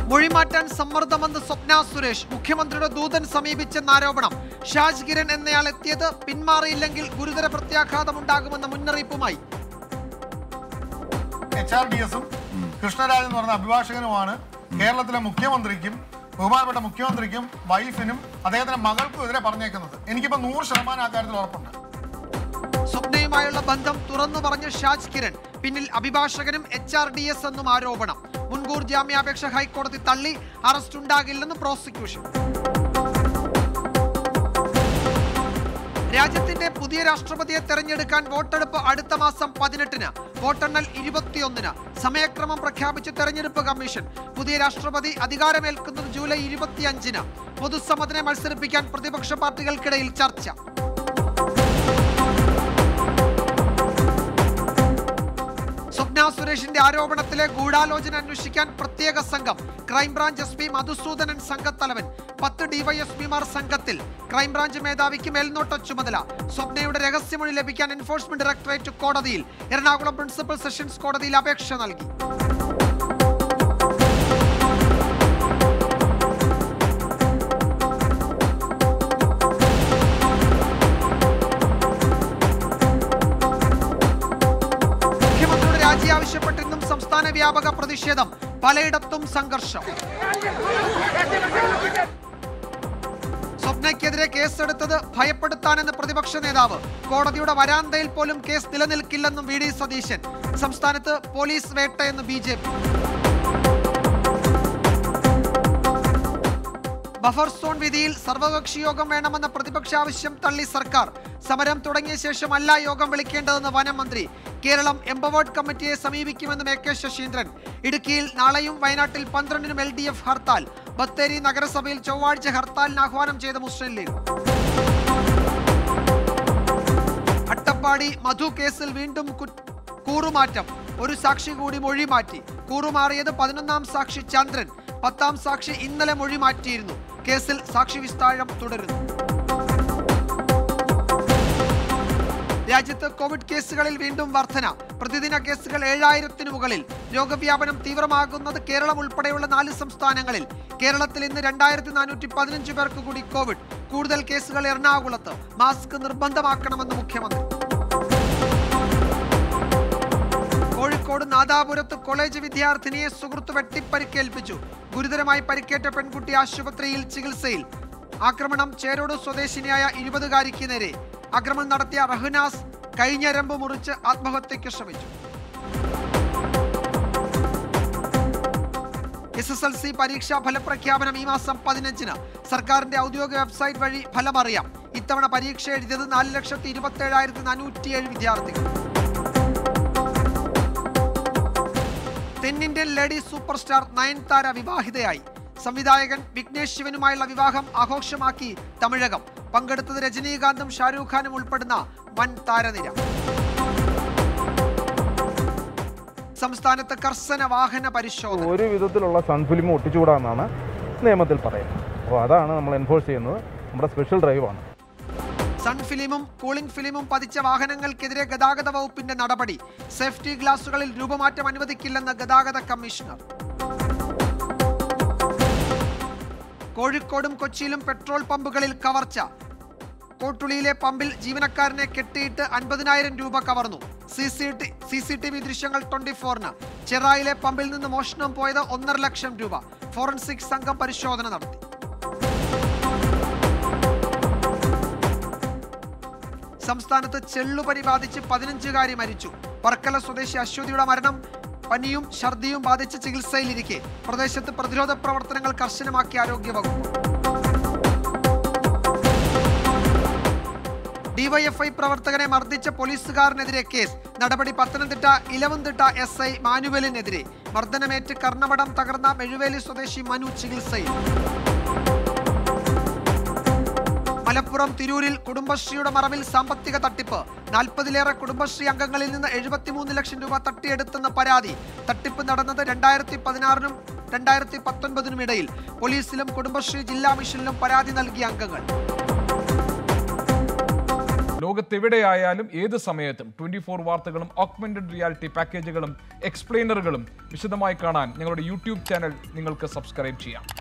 മൊഴിമാറ്റാൻ സമ്മർദ്ദമെന്ന് സ്വപ്ന സുരേഷ് മുഖ്യമന്ത്രിയുടെ ദൂതൻ സമീപിച്ചെന്ന ആരോപണം ഷാജ് കിരൺ എന്നയാൾ എത്തിയത് പിന്മാറിയില്ലെങ്കിൽ ഗുരുതര പ്രത്യാഘാതമുണ്ടാകുമെന്ന മുന്നറിയിപ്പുമായി എച്ച് ആർ ഡി എസും കൃഷ്ണരാജൻ എന്ന് പറഞ്ഞ അഭിഭാഷകനുമാണ് കേരളത്തിലെ മുഖ്യമന്ത്രിക്കും ബഹുമാനപ്പെട്ട മുഖ്യമന്ത്രിക്കും വൈഫിനും അദ്ദേഹത്തിന്റെ മകൾക്കും എതിരെ പറഞ്ഞേക്കുന്നത് എനിക്കിപ്പോ നൂറ് ശതമാനം ആ കാര്യത്തിൽ ഉറപ്പുണ്ട് സ്വപ്നയുമായുള്ള ബന്ധം തുറന്നു പറഞ്ഞ ഷാജ് കിരൺ പിന്നിൽ അഭിഭാഷകനും എച്ച് ആർ ഡി എസ് എന്നും ആരോപണം മുൻകൂർ ജാമ്യാപേക്ഷ ഹൈക്കോടതി തള്ളി അറസ്റ്റ് ഉണ്ടാകില്ലെന്ന് പ്രോസിക്യൂഷൻ രാജ്യത്തിന്റെ പുതിയ രാഷ്ട്രപതിയെ തെരഞ്ഞെടുക്കാൻ വോട്ടെടുപ്പ് അടുത്ത മാസം പതിനെട്ടിന് വോട്ടെണ്ണൽ ഇരുപത്തിയൊന്നിന് സമയക്രമം പ്രഖ്യാപിച്ച് തെരഞ്ഞെടുപ്പ് കമ്മീഷൻ പുതിയ രാഷ്ട്രപതി അധികാരമേൽക്കുന്നത് ജൂലൈ ഇരുപത്തിയഞ്ചിന് പൊതുസമ്മതനെ മത്സരിപ്പിക്കാൻ പ്രതിപക്ഷ പാർട്ടികൾക്കിടയിൽ ചർച്ച സ്വപ്ന സുരേഷിന്റെ ആരോപണത്തിലെ ഗൂഢാലോചന അന്വേഷിക്കാൻ പ്രത്യേക സംഘം ക്രൈംബ്രാഞ്ച് എസ് പി മധുസൂദനൻ സംഘത്തലവൻ പത്ത് ഡിവൈഎസ്പിമാർ സംഘത്തിൽ ക്രൈംബ്രാഞ്ച് മേധാവിക്ക് മേൽനോട്ട ചുമതല സ്വപ്നയുടെ രഹസ്യമൊഴി ലഭിക്കാൻ എൻഫോഴ്സ്മെന്റ് ഡയറക്ടറേറ്റ് കോടതിയിൽ എറണാകുളം പ്രിൻസിപ്പൽ സെഷൻസ് കോടതിയിൽ അപേക്ഷ നൽകി മുഖ്യമന്ത്രിയുടെ രാജി ആവശ്യപ്പെട്ടിരുന്നും സംസ്ഥാന വ്യാപക പ്രതിഷേധം പലയിടത്തും സംഘർഷം സ്വപ്നയ്ക്കെതിരെ കേസെടുത്തത് ഭയപ്പെടുത്താനെന്ന് പ്രതിപക്ഷ നേതാവ് കോടതിയുടെ വരാന്തയിൽ പോലും കേസ് നിലനിൽക്കില്ലെന്നും വി ഡി സതീശൻ സംസ്ഥാനത്ത് പോലീസ് വേട്ടയെന്ന് B J P buffer zone വിധിയിൽ സർവകക്ഷി യോഗം വേണമെന്ന പ്രതിപക്ഷ ആവശ്യം തള്ളി സർക്കാർ സമരം തുടങ്ങിയ ശേഷമല്ല യോഗം വിളിക്കേണ്ടതെന്ന് വനം മന്ത്രി കേരളം എംപവേർഡ് കമ്മിറ്റിയെ സമീപിക്കുമെന്നും എ കെ ശശീന്ദ്രൻ ഇടുക്കിയിൽ നാളെയും വയനാട്ടിൽ പന്ത്രണ്ടിനും L D F hartal Bathery നഗരസഭയിൽ ചൊവ്വാഴ്ച ഹർത്താലിന് ആഹ്വാനം ചെയ്ത മുസ്ലിം ലീഗ് അട്ടപ്പാടി മധു കേസിൽ വീണ്ടും കു- കൂറുമാറ്റം ഒരു സാക്ഷി കൂടി മൊഴി മാറ്റി കൂറുമാറിയത് പതിനൊന്നാം സാക്ഷി ചന്ദ്രൻ പത്താം സാക്ഷി ഇന്നലെ മൊഴി മാറ്റിയിരുന്നു കേസിൽ സാക്ഷി വിസ്താരം തുടരുന്നു രാജ്യത്ത് കോവിഡ് കേസുകളിൽ വീണ്ടും വർധന പ്രതിദിന കേസുകൾ ഏഴായിരത്തിനു മുകളിൽ രോഗവ്യാപനം തീവ്രമാകുന്നത് കേരളം ഉൾപ്പെടെയുള്ള നാല് സംസ്ഥാനങ്ങളിൽ കേരളത്തിൽ ഇന്ന് രണ്ടായിരത്തി നാനൂറ്റി പതിനഞ്ച് പേർക്ക് കൂടി കോവിഡ് കൂടുതൽ കേസുകൾ എറണാകുളത്ത് മാസ്ക് നിർബന്ധമാക്കണമെന്ന് മുഖ്യമന്ത്രി കോഴിക്കോട് നാദാപുരത്ത് കോളേജ് വിദ്യാർത്ഥിനിയെ സുഹൃത്ത് വെട്ടിപ്പരിക്കേൽപ്പിച്ചു ഗുരുതരമായി പരിക്കേറ്റ പെൺകുട്ടി ആശുപത്രിയിൽ ചികിത്സയിൽ ആക്രമണം ചേരോട് സ്വദേശിനിയായ ഇരുപതുകാരിക്ക് നേരെ ആക്രമണം നടത്തിയ റഹ്നാസ് കഴിഞ്ഞരമ്പ് മുറിച്ച് ആത്മഹത്യയ്ക്ക് ശ്രമിച്ചു എസ് എസ് എൽ സി പരീക്ഷാ ഫലപ്രഖ്യാപനം ഈ മാസം പതിനഞ്ചിന് സർക്കാരിന്റെ ഔദ്യോഗിക വെബ്സൈറ്റ് വഴി ഫലം അറിയാം ഇത്തവണ പരീക്ഷ എഴുതിയത് നാല് ലക്ഷത്തി ഇരുപത്തി ഏഴായിരത്തി നാനൂറ്റിയേഴ് വിദ്യാർത്ഥികൾ തെന്നിന്ത്യൻ ലേഡി സൂപ്പർ സ്റ്റാർ നയൻതാര വിവാഹിതയായി സംവിധായകൻ വിഘ്നേഷ് ശിവനുമായുള്ള വിവാഹം ആഘോഷമാക്കി തമിഴകം പങ്കെടുത്തത് രജനീകാന്തും ഷാരൂഖ് ഖാനും ഉൾപ്പെടുന്ന വൻ താരനിര സംസ്ഥാനത്ത് കർശന വാഹന പരിശോധന ഒരു വിധത്തിലുള്ള സൺഫിലിം ഒട്ടിച്ചുകൂടാന്നാണ് നിയമത്തിൽ പറയുന്നത് അപ്പോൾ അതാണ് നമ്മൾ എൻഫോഴ്സ് ചെയ്യുന്നത് നമ്മുടെ സ്പെഷ്യൽ ഡ്രൈവാണ് സൺ ഫിലിമും കൂളിംഗ് ഫിലിമും പതിച്ച വാഹനങ്ങൾക്കെതിരെ ഗതാഗത വകുപ്പിന്റെ നടപടി സേഫ്റ്റി ഗ്ലാസുകളിൽ രൂപമാറ്റം അനുവദിക്കില്ലെന്ന് ഗതാഗത കമ്മീഷണർ കോഴിക്കോടും കൊച്ചിയിലും പെട്രോൾ പമ്പുകളിൽ കവർച്ച കോട്ടുളിയിലെ പമ്പിൽ ജീവനക്കാരനെ കെട്ടിയിട്ട് അൻപതിനായിരം രൂപ കവർന്നു C C T C C T V ദൃശ്യങ്ങൾ ട്വന്റി ഫോറിന് ചെറായിലെ പമ്പിൽ നിന്ന് മോഷണം പോയത് ഒന്നര ലക്ഷം രൂപ ഫോറൻസിക് സംഘം പരിശോധന നടത്തി സംസ്ഥാനത്ത് ചെള്ളുപനി ബാധിച്ച് പതിനഞ്ചുകാരി മരിച്ചു വർക്കല സ്വദേശി അശ്വതിയുടെ മരണം പനിയും ഛർദിയും ബാധിച്ച് ചികിത്സയിലിരിക്കെ പ്രദേശത്ത് പ്രതിരോധ പ്രവർത്തനങ്ങൾ കർശനമാക്കി ആരോഗ്യവകുപ്പ് ഡിവൈഎഫ്ഐ പ്രവർത്തകനെ മർദ്ദിച്ച പോലീസുകാരനെതിരെ കേസ് നടപടി പത്തനംതിട്ട ഇലവന്തിട്ട എസ് ഐ മാനുവലിനെതിരെ മർദ്ദനമേറ്റ് കർണമടം തകർന്ന മെഴുവേലി സ്വദേശി മനു ചികിത്സയിൽ മലപ്പുറം തിരൂരിൽ കുടുംബശ്രീയുടെ മറവിൽ സാമ്പത്തിക തട്ടിപ്പ് നാൽപ്പതിലേറെ കുടുംബശ്രീ അംഗങ്ങളിൽ നിന്ന് എഴുപത്തിമൂന്ന് ലക്ഷം രൂപ തട്ടിയെടുത്തെന്ന പരാതി തട്ടിപ്പ് നടന്നത് രണ്ടായിരത്തി പതിനാറിനും രണ്ടായിരത്തി പത്തൊൻപതിനും ഇടയിൽ പോലീസിലും കുടുംബശ്രീ ജില്ലാ മിഷനിലും പരാതി നൽകിയ അംഗങ്ങൾ ലോകത്തെവിടെയായാലും ഏത് സമയത്തും ട്വന്റി ഫോർ വാർത്തകളും ഓഗ്മെന്റഡ് റിയാലിറ്റി പാക്കേജുകളും എക്സ്പ്ലെയിനറുകളും വിശദമായി കാണാൻ ഞങ്ങളുടെ യൂട്യൂബ് ചാനൽ നിങ്ങൾക്ക് സബ്സ്ക്രൈബ് ചെയ്യാം